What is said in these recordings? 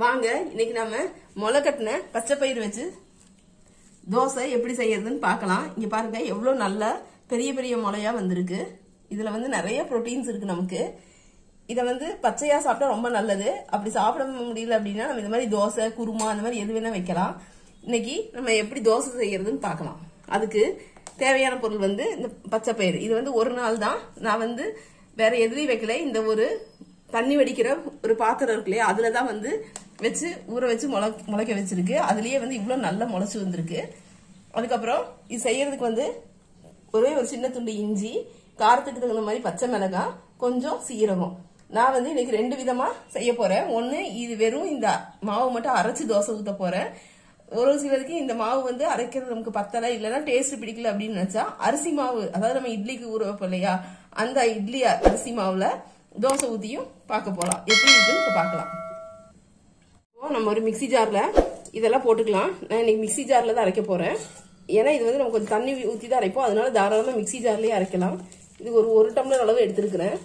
வாங்க இன்னைக்கு நாம முளை கட்டின பச்சை பயிர் வச்சு தோசை எப்படி செய்யறதுன்னு பார்க்கலாம் இங்க பாருங்க எவ்வளவு நல்ல பெரிய பெரிய முளையா வந்திருக்கு இதுல வந்து நிறைய புரோட்டீன்ஸ் இருக்கு நமக்கு இதை வந்து பச்சையா சாப்பிட்டா ரொம்ப நல்லது அப்படி சாப்பிட முடியல அப்படின்னா நம்ம இந்த மாதிரி தோசை குருமா அந்த மாதிரி எது வேணா வைக்கலாம் இன்னைக்கு நம்ம எப்படி தோசை செய்யறதுன்னு பார்க்கலாம் அதுக்கு தேவையான பொருள் வந்து இந்த பச்சை பயிர் இது வந்து ஒரு நாள் தான் நான் வந்து வேற எதுலையும் வைக்கல இந்த ஒரு தண்ணி வடிக்கிற ஒரு பாத்திரம் இருக்கு இல்லையா அதுல தான் வந்து வச்சு ஊற வச்சு முளை முளைக்க வச்சிருக்கு அதுலயே வந்து இவ்வளவு நல்லா முளைச்சு வந்திருக்கு அதுக்கப்புறம் இது செய்யறதுக்கு வந்து ஒரே ஒரு சின்ன துண்டு இஞ்சி காரத்துக்கு தகுந்த மாதிரி பச்சை மிளகாய் கொஞ்சம் சீரகம் நான் வந்து இன்னைக்கு ரெண்டு விதமா செய்ய போறேன் ஒன்னு இது வெறும் இந்த மாவு மட்டும் அரைச்சு தோசை ஊத்த போறேன் ஒரு சிலருக்கு இந்த மாவு வந்து அரைக்கிறது நமக்கு பத்தல இல்லைன்னா டேஸ்ட் பிடிக்கல அப்படின்னு நினைச்சா அரிசி மாவு அதாவது நம்ம இட்லிக்கு ஊற வைப்போம் இல்லையா அந்த இட்லி அரிசி மாவுல தோசை ஊத்தியும் பார்க்க போலாம் எப்படி இருக்குன்னு இப்ப பார்க்கலாம் இப்போ நம்ம ஒரு மிக்ஸி ஜார்ல இதெல்லாம் போட்டுக்கலாம் நான் இன்னைக்கு மிக்ஸி ஜார்ல தான் அரைக்க போறேன் ஏன்னா இது வந்து நம்ம கொஞ்சம் தண்ணி ஊற்றி தான் அரைப்போம் அதனால தாராளமாக மிக்ஸி ஜார்லயே அரைக்கலாம் இது ஒரு ஒரு டம்ளர் அளவு எடுத்திருக்கிறேன்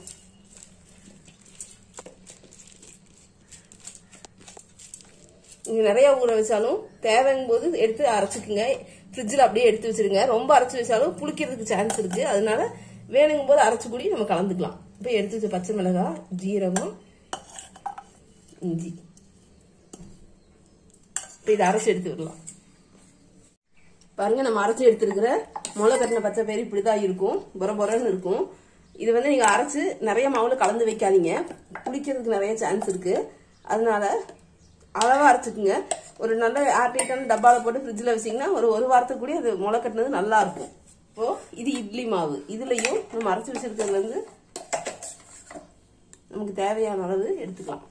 நீங்க நிறைய ஊற வச்சாலும் தேவைங்கும் போது எடுத்து அரைச்சிக்குங்க ஃப்ரிட்ஜில் அப்படியே எடுத்து வச்சிருங்க ரொம்ப அரைச்சி வச்சாலும் புளிக்கிறதுக்கு சான்ஸ் இருக்கு அதனால வேணுங்கும் போது அரைச்சு கூடி நம்ம கலந்துக்கலாம் இப்போ எடுத்து வச்ச பச்சை மிளகாய் ஜீரகம் இஞ்சி இப்போ இதை அரைச்சி எடுத்து விடலாம் பாருங்க நம்ம அரைச்சி எடுத்துருக்கிற முளை கட்டின பச்சை பயிர் இப்படிதான் இருக்கும் பொற பொறன்னு இருக்கும் இது வந்து நீங்க அரைச்சு நிறைய மாவுல கலந்து வைக்காதீங்க புளிக்கிறதுக்கு நிறைய சான்ஸ் இருக்கு அதனால அளவா அரைச்சுக்குங்க ஒரு நல்ல ஏர்டைட்டான டப்பால போட்டு ஃப்ரிட்ஜில் வச்சீங்கன்னா ஒரு ஒரு வாரத்துக்கு கூட அது முளை கட்டினது நல்லா இருக்கும் இப்போ இது இட்லி மாவு இதுலயும் நம்ம அரைச்சி வச்சிருக்கிறதுல இருந்து நமக்கு தேவையான அளவு எடுத்துக்கலாம்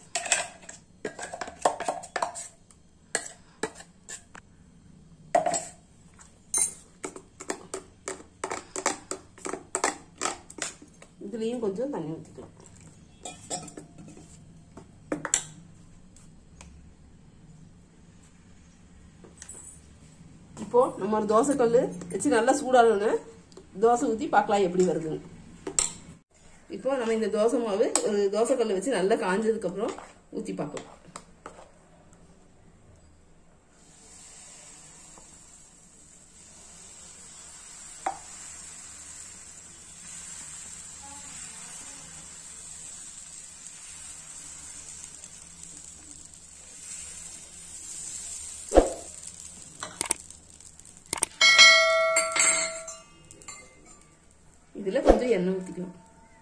இதுலயும் கொஞ்சம் தண்ணி ஊற்றிக்கலாம் இப்போ நம்ம ஒரு தோசை கல் வச்சு நல்லா சூடானோன்னு தோசை ஊற்றி பார்க்கலாம் எப்படி வருதுன்னு இப்போ நம்ம இந்த தோசை மாவு ஒரு தோசை கல் வச்சு நல்லா காஞ்சதுக்கு அப்புறம் ஊற்றி பார்க்கலாம் இதுல கொஞ்சம் எண்ணெய் ஊற்றிக்கலாம்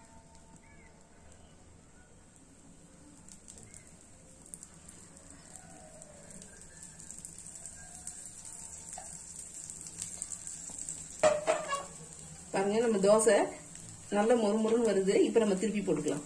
பாருங்க நம்ம தோசை நல்ல மொறு மொறுன்னு வருது இப்ப நம்ம திருப்பி போட்டுக்கலாம்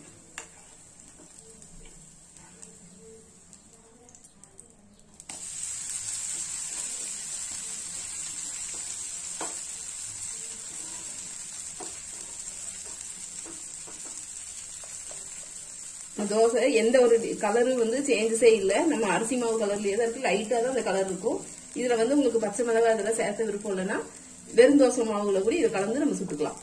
தோசை எந்த ஒரு கலரு வந்து சேஞ்சஸே இல்லை நம்ம அரிசி மாவு கலர்லயே தான் இருக்கு லைட்டா தான் அந்த கலர் இருக்கும் இதுல வந்து உங்களுக்கு பச்சை மிளகாய் இதெல்லாம் சேர்த்த விருப்பம் இல்லைன்னா வெறும் தோசை மாவுல கூட இதை கலந்து நம்ம சுட்டுக்கலாம்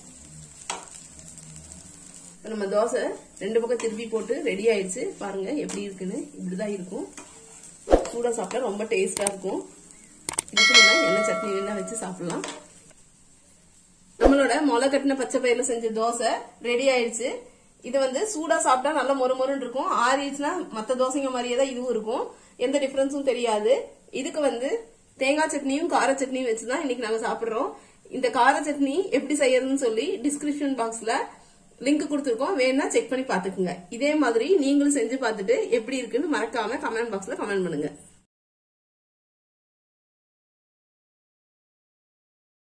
நம்ம தோசை ரெண்டு பக்கம் திருப்பி போட்டு ரெடி ஆயிடுச்சு பாருங்க எப்படி இருக்குன்னு இப்படிதான் இருக்கும் சூடா சாப்பிட்டா ரொம்ப டேஸ்டா இருக்கும் இதுக்கு நம்ம எண்ணெய் சட்னி வேணா வச்சு சாப்பிடலாம் நம்மளோட முளை கட்டின பச்சை பயிர்ல செஞ்ச தோசை ரெடி ஆயிடுச்சு இது வந்து சூடா சாப்பிட்டா நல்ல மொறு மொறுன்னு இருக்கும் ஆறிடுச்சுன்னா மத்த தோசைங்க மாதிரியே தான் இதுவும் இருக்கும் எந்த டிஃபரன்ஸும் தெரியாது இதுக்கு வந்து தேங்காய் சட்னியும் கார சட்னியும் வச்சுதான் இன்னைக்கு நாங்க சாப்பிடுறோம் இந்த கார சட்னி எப்படி செய்யறதுன்னு சொல்லி டிஸ்கிரிப்ஷன் பாக்ஸ்ல லிங்க் கொடுத்துருக்கோம் வேணா செக் பண்ணி பாத்துக்குங்க இதே மாதிரி நீங்களும் செஞ்சு பார்த்துட்டு எப்படி இருக்குன்னு மறக்காம கமெண்ட் பாக்ஸ்ல கமெண்ட் பண்ணுங்க